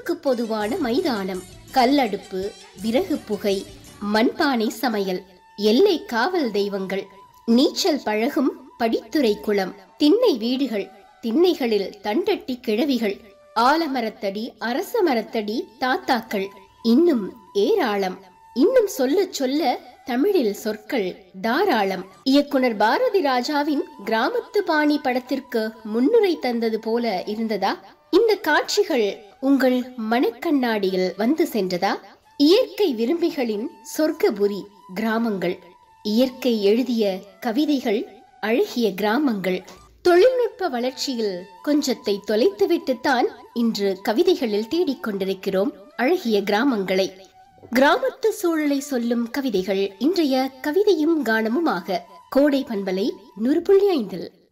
ஊருக்கு பொதுவான மைதானம் கல்லடுப்பு விறகு புகை மண்பானை சமையல் எல்லை காவல் தெய்வங்கள் நீச்சல் பழகும் படித்துறை குளம் திண்ணை வீடுகள் திண்ணைகளில் தண்டட்டி கிழவிகள் ஆலமரத்தடி அரச மரத்தடி தாத்தாக்கள் இன்னும் ஏராளம் இன்னும் சொல்ல சொல்ல தமிழில் சொற்கள் தாராளம் இயக்குனர் பாரதி ராஜாவின் கிராமத்து பாணி படத்திற்கு முன்னுரை தந்தது போல இருந்ததா இந்த காட்சிகள் உங்கள் மனக்கண்ணாடியில் வந்து சென்றதா இயற்கை விரும்பிகளின் சொர்க்கபுரி கிராமங்கள் இயற்கை எழுதிய கவிதைகள் அழகிய கிராமங்கள் தொழில்நுட்ப வளர்ச்சியில் கொஞ்சத்தை தொலைத்துவிட்டுத்தான் இன்று கவிதைகளில் தேடிக்கொண்டிருக்கிறோம் அழகிய கிராமங்களை கிராமத்து சூழலை சொல்லும் கவிதைகள் இன்றைய கவிதையும் கானமுமாக கோடை பண்பலை நூறு புள்ளி ஐந்தில்